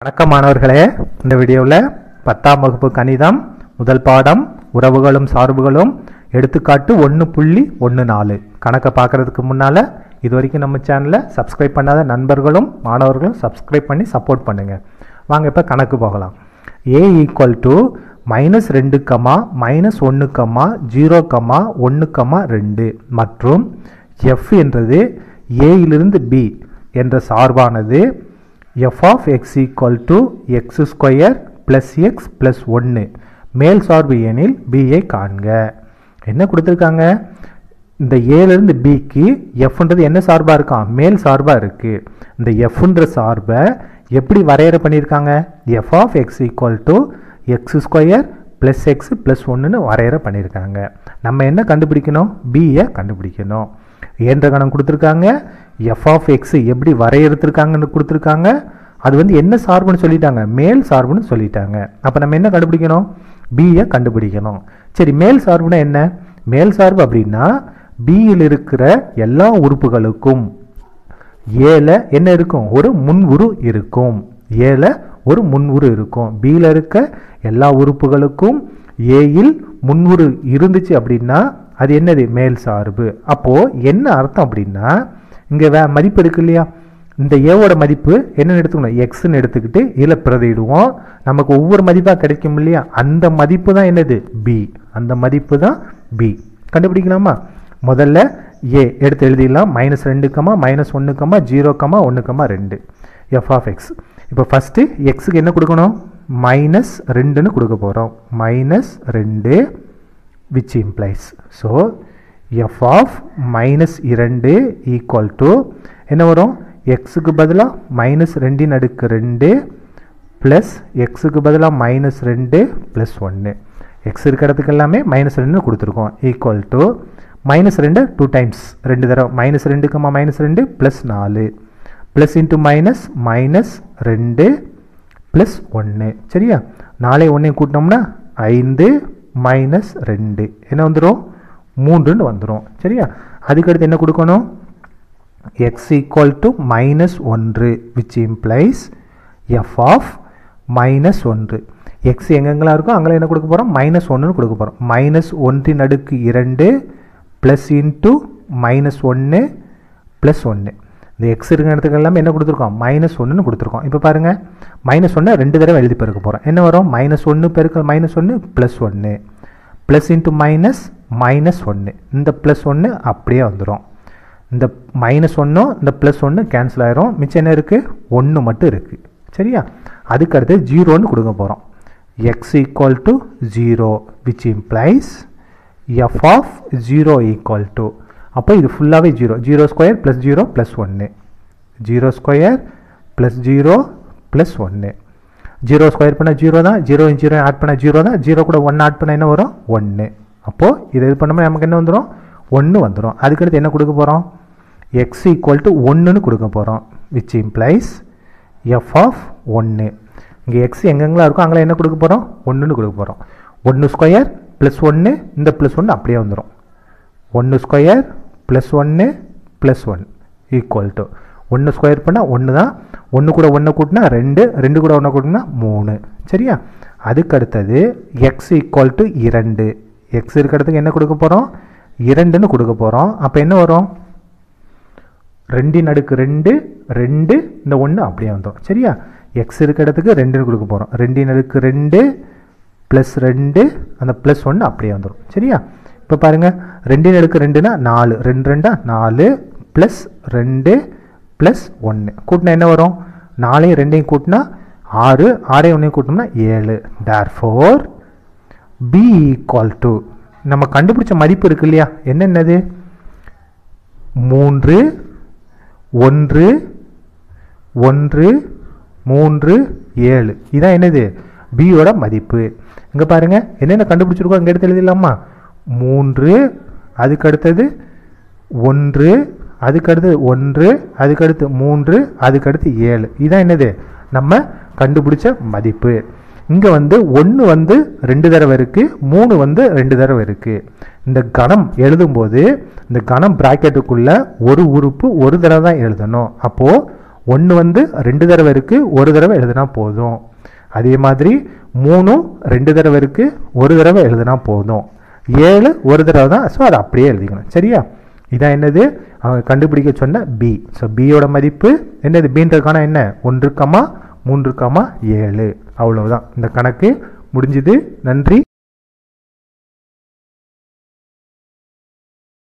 வணக்கம் மாணவர்களே இந்த வீடியோவில் பத்தாம் வகுப்பு கணிதம் முதல் பாடம் உறவுகளும் சார்புகளும் எடுத்துக்காட்டு ஒன்று புள்ளி ஒன்று நாலு கணக்கை பார்க்கறதுக்கு முன்னால் இது வரைக்கும் நம்ம சேனலை சப்ஸ்கிரைப் பண்ணாத நண்பர்களும் மாணவர்களும் சப்ஸ்கிரைப் பண்ணி சப்போர்ட் பண்ணுங்கள் வாங்க இப்போ கணக்கு போகலாம் ஏ ஈக்குவல் டு மைனஸ் ரெண்டு கமா மைனஸ் ஒன்று கமா ஜீரோ கமா ஒன்று கமா ரெண்டு மற்றும் எஃப் என்றது ஏயிலிருந்து பி என்ற சார்பானது F of x equal to x square plus x plus ஒன்று மேல் சார்பு எனில் பியை காண்க என்ன கொடுத்துருக்காங்க இந்த ஏலேருந்து பிக்கு எஃப்ன்றது என்ன சார்பாக இருக்கான் மேல் சார்பாக இருக்குது இந்த எஃப்ன்ற சார்பை எப்படி வரையறை பண்ணியிருக்காங்க F of x equal to x square plus x plus ஒன்றுன்னு வரையறை பண்ணியிருக்காங்க நம்ம என்ன கண்டுபிடிக்கணும் பியை கண்டுபிடிக்கணும் ஏன்ற கணம் கொடுத்துருக்காங்க எஃப் ஆஃப் எக்ஸ் எப்படி வரையறுத்துருக்காங்கன்னு கொடுத்துருக்காங்க அது வந்து என்ன சார்புன்னு சொல்லிட்டாங்க மேல் சார்புன்னு சொல்லிட்டாங்க அப்போ நம்ம என்ன கண்டுபிடிக்கணும் பியை கண்டுபிடிக்கணும் சரி மேல் சார்புனா என்ன மேல் சார்பு அப்படின்னா பியில் இருக்கிற எல்லா உறுப்புகளுக்கும் ஏல என்ன இருக்கும் ஒரு முன்வுரு இருக்கும் ஏல ஒரு முன்வுரு இருக்கும் பியில் இருக்க எல்லா உறுப்புகளுக்கும் ஏயில் முன்வுரு இருந்துச்சு அப்படின்னா அது என்னது மேல் சார்பு அப்போது என்ன அர்த்தம் அப்படின்னா இங்கே வே மதிப்பு இருக்கு இல்லையா இந்த ஏவோட மதிப்பு என்னன்னு எடுத்துக்கணும் எக்ஸ்ன்னு எடுத்துக்கிட்டு இதில் பிரதியிடுவோம் நமக்கு ஒவ்வொரு மதிப்பாக கிடைக்கும் இல்லையா அந்த மதிப்பு தான் என்னது பி அந்த மதிப்பு தான் பி கண்டுபிடிக்கலாமா முதல்ல ஏ எடுத்து எழுதிடலாம் மைனஸ் ரெண்டு கமா மைனஸ் ஒன்று கமா ஜீரோ கமா ஒன்று கமா ரெண்டு எஃப் ஆஃப் எக்ஸ் இப்போ ஃபஸ்ட்டு எக்ஸுக்கு என்ன கொடுக்கணும் மைனஸ் ரெண்டுன்னு கொடுக்க போகிறோம் மைனஸ் ரெண்டு which implies so F of minus இரண்டு ஈக்குவல் டு என்ன வரும் எக்ஸுக்கு பதிலாக மைனஸ் ரெண்டின் அடுக்கு ரெண்டு ப்ளஸ் எக்ஸுக்கு பதிலாக மைனஸ் ரெண்டு ப்ளஸ் ஒன்று எக்ஸ் இருக்கிற இடத்துக்கு எல்லாமே மைனஸ் ரெண்டுன்னு கொடுத்துருக்கோம் ஈக்குவல் டு மைனஸ் ரெண்டு டூ டைம்ஸ் ரெண்டு தடவை மைனஸ் ரெண்டுக்குமா மைனஸ் ரெண்டு ப்ளஸ் நாலு ப்ளஸ் இன்ட்டு மைனஸ் மைனஸ் ரெண்டு ப்ளஸ் ஒன்று சரியா நாலே ஒன்றையும் கூட்டினோம்னா ஐந்து மைனஸ் ரெண்டு என்ன வந்துடும் மூன்றுன்னு வந்துடும் சரியா அதுக்கடுத்து என்ன கொடுக்கணும் எக்ஸ் ஈக்குவல் டு மைனஸ் ஒன்று which implies F of minus ஒன்று எக்ஸ் எங்கெங்கெல்லாம் இருக்கோ அங்கே என்ன கொடுக்க போகிறோம் மைனஸ் ஒன்றுன்னு கொடுக்க போகிறோம் மைனஸ் ஒன்றின் அடுக்கு இரண்டு ப்ளஸ் இன்ட்டு மைனஸ் ஒன்று ப்ளஸ் ஒன்று இந்த எக்ஸ் இருக்கிற இடத்துக்கு எல்லாமே என்ன கொடுத்துருக்கோம் மைனஸ் ஒன்றுன்னு கொடுத்துருக்கோம் இப்போ பாருங்கள் மைனஸ் ஒன்று ரெண்டு தடவை எழுதி பெருக்க போகிறோம் என்ன வரும் மைனஸ் ஒன்று பெருக்கல் மைனஸ் ஒன்று ப்ளஸ் ஒன்று ப்ளஸ் இன்ட்டு மைனஸ் மைனஸ் ஒன்று இந்த ப்ளஸ் ஒன்று அப்படியே வந்துடும் இந்த மைனஸ் ஒன்றும் இந்த ப்ளஸ் ஒன்று கேன்சல் ஆயிரும் மிச்சம் என்ன இருக்குது ஒன்று மட்டும் இருக்குது சரியா அதுக்கு அடுத்து ஜீரோன்னு கொடுக்க போகிறோம் x equal to zero which implies F of zero equal to அப்போ இது ஃபுல்லாகவே zero zero square plus zero plus ஒன்று zero square plus zero plus ஒன்று ஜீரோ ஸ்கொயர் பண்ணால் ஜீரோ தான் ஜீரோ ஜீரோ ஆட் பண்ணால் ஜீரோ தான் ஜீரோ கூட ஒன்று ஆட் பண்ணால் என்ன வரும் ஒன்று அப்போது இதை இது பண்ணோம்னா நமக்கு என்ன வந்துடும் ஒன்று வந்துடும் அதுக்கடுத்து என்ன கொடுக்க போகிறோம் எக்ஸ் ஈக்குவல் டு ஒன்றுன்னு கொடுக்க போகிறோம் விச் இம்ப்ளைஸ் எஃப் ஆஃப் ஒன்று இங்கே எக்ஸ் எங்கெங்கெல்லாம் இருக்கோ அங்கே என்ன கொடுக்க போகிறோம் ஒன்றுன்னு கொடுக்க போகிறோம் ஒன்று ஸ்கொயர் ப்ளஸ் ஒன்று இந்த ப்ளஸ் ஒன்று அப்படியே வந்துடும் ஒன்று ஸ்கொயர் ப்ளஸ் ஒன்று ப்ளஸ் ஒன் ஈக்குவல் டு ஒன்று ஸ்கொயர் பண்ணால் ஒன்று தான் ஒன்று கூட ஒன்று கூட்டினா ரெண்டு ரெண்டு கூட ஒன்று கூட்டினா மூணு சரியா அதுக்கு அடுத்தது எக்ஸ் ஈக்குவல் டு இரண்டு எக்ஸ் இருக்கிற இடத்துக்கு என்ன கொடுக்க போகிறோம் இரண்டுன்னு கொடுக்க போகிறோம் அப்போ என்ன வரும் ரெண்டின் அடுக்கு ரெண்டு ரெண்டு இந்த ஒன்று அப்படியே வந்துடும் சரியா எக்ஸ் இருக்கிற இடத்துக்கு ரெண்டுன்னு கொடுக்க போகிறோம் ரெண்டின் அடுக்கு ரெண்டு ப்ளஸ் ரெண்டு அந்த ப்ளஸ் ஒன்று அப்படியே வந்துடும் சரியா இப்போ பாருங்கள் ரெண்டின் அடுக்கு ரெண்டுனா நாலு ரெண்டு ரெண்டா நாலு ப்ளஸ் ரெண்டு ப்ளஸ் ஒன்று கூட்டினா என்ன வரும் நாலையும் ரெண்டையும் கூட்டினா ஆறு ஆறையும் ஒன்றையும் கூட்டினோம்னா ஏழு therefore B equal to நம்ம கண்டுபிடிச்ச மதிப்பு இருக்கு இல்லையா என்னென்னது மூன்று ஒன்று ஒன்று மூன்று ஏழு இதான் என்னது பியோட மதிப்பு இங்கே பாருங்கள் என்னென்ன கண்டுபிடிச்சிருக்கோம் இங்கே எடுத்து எழுதிடலாமா மூன்று அதுக்கு அடுத்தது ஒன்று அதுக்கடுத்து ஒன்று அதுக்கடுத்து மூன்று அதுக்கடுத்து ஏழு இதான் என்னது நம்ம கண்டுபிடிச்ச மதிப்பு இங்கே வந்து ஒன்று வந்து ரெண்டு தடவை இருக்குது மூணு வந்து ரெண்டு தடவை இருக்குது இந்த கணம் எழுதும்போது இந்த கணம் ப்ராக்கெட்டுக்குள்ளே ஒரு உறுப்பு ஒரு தடவை தான் எழுதணும் அப்போது ஒன்று வந்து ரெண்டு தடவை இருக்குது ஒரு தடவை எழுதுனா போதும் அதே மாதிரி மூணும் ரெண்டு தடவை இருக்குது ஒரு தடவை எழுதுனா போதும் ஏழு ஒரு தடவை தான் ஸோ அதை அப்படியே எழுதிக்கணும் சரியா இதான் என்னது அவங்க கண்டுபிடிக்க சொன்ன பி ஸோ பியோட மதிப்பு என்னது பீன்றதுக்கான என்ன ஒன்று கமா மூன்று கமா ஏழு அவ்வளவுதான் இந்த கணக்கு முடிஞ்சுது நன்றி